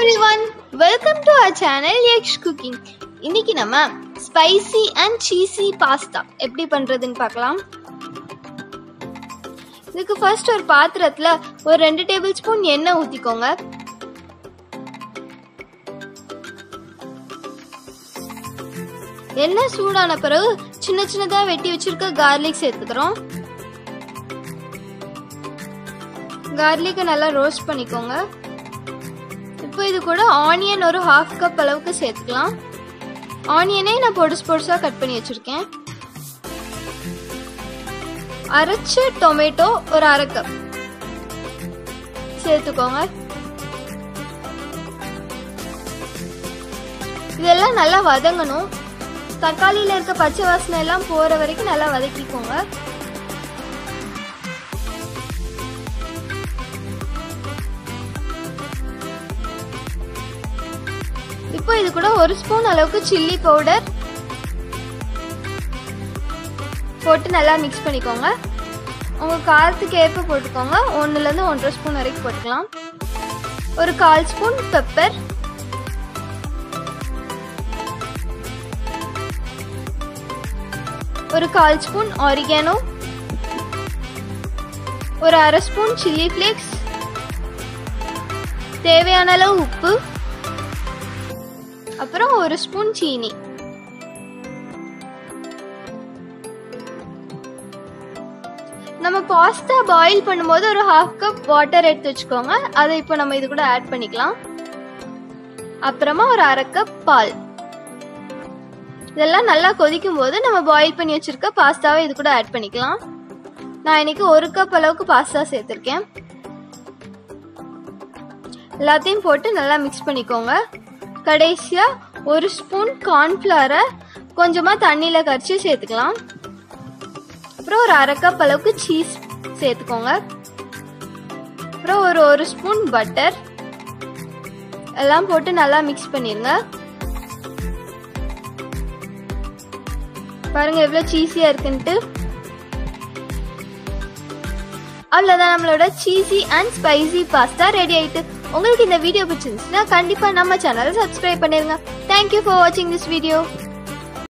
everyone welcome to our channel Yaksh cooking இன்னைக்கு நம்ம spicy and சீசி pasta எப்படி பண்றதுன்னு பார்க்கலாம் இதுக்கு ஃபர்ஸ்ட் ஒரு பாத்திரத்துல ஒரு ரெண்டு டேபிள் ஸ்பூன் எண்ணெய் ஊத்திக்கோங்க எண்ணெய் சூடான பிறகு சின்ன சின்னதா வெட்டி வச்சிருக்க கார்லிக் சேர்த்துக்கிறோம் கார்லிக்கை நல்லா ரோஸ்ட் பண்ணிக்கோங்க இப்போ இது கூட ஆனியன் ஒரு ஹாஃப் கப் அளவுக்கு சேர்த்துக்கலாம் ஆனியனே நான் பொடுசு பொடுசாக கட் பண்ணி வச்சுருக்கேன் அரைச்ச டொமேட்டோ ஒரு அரை கப் சேர்த்துக்கோங்க இதெல்லாம் நல்லா வதங்கணும் தக்காளியில் இருக்க பச்சை வாசனை எல்லாம் போகிற வரைக்கும் நல்லா வதக்கிக்கோங்க இப்போ இது கூட ஒரு ஸ்பூன் அளவுக்கு சில்லி பவுடர் போட்டு நல்லா மிக்ஸ் பண்ணிக்கோங்க உங்கள் காரத்துக்கு ஏற்ப போட்டுக்கோங்க ஒன்றுலேருந்து ஒன்றரை ஸ்பூன் வரைக்கும் போட்டுக்கலாம் ஒரு கால் ஸ்பூன் பெப்பர் ஒரு கால் ஸ்பூன் ஆரிகானோ ஒரு அரை ஸ்பூன் சில்லி ஃப்ளேக்ஸ் தேவையான அளவு உப்பு அப்புறம் ஒரு ஸ்பூன் சீனி நம்ம பாஸ்தா பாயில் பண்ணும்போது ஒரு ஹாஃப் கப் வாட்டர் எடுத்து வச்சுக்கோங்க அதை இப்போ நம்ம இது கூட ஆட் பண்ணிக்கலாம் அப்புறமா ஒரு அரை கப் பால் இதெல்லாம் நல்லா கொதிக்கும் போது நம்ம பாயில் பண்ணி வச்சிருக்க பாஸ்தாவை இது கூட ஆட் பண்ணிக்கலாம் நான் இன்னைக்கு ஒரு கப் அளவுக்கு பாஸ்தா சேர்த்துருக்கேன் எல்லாத்தையும் போட்டு நல்லா மிக்ஸ் பண்ணிக்கோங்க கடைசியாக ஒரு ஸ்பூன் கார்ன்ஃப்ளவரை கொஞ்சமாக தண்ணியில் கரைச்சி சேர்த்துக்கலாம் அப்புறம் ஒரு அரை கப் அளவுக்கு சீஸ் சேர்த்துக்கோங்க அப்புறம் ஒரு ஒரு ஸ்பூன் பட்டர் எல்லாம் போட்டு நல்லா மிக்ஸ் பண்ணிடுங்க பாருங்க எவ்வளோ சீஸியாக இருக்குன்ட்டு அவ்வளோதான் நம்மளோட cheesy and spicy pasta ready ஆயிட்டு உங்களுக்கு இந்த வீடியோ பிடிச்சிருந்துச்சுன்னா கண்டிப்பாக நம்ம சேனலை சப்ஸ்கிரைப் பண்ணிருங்க தேங்க்யூ ஃபார் வாட்சிங் திஸ் வீடியோ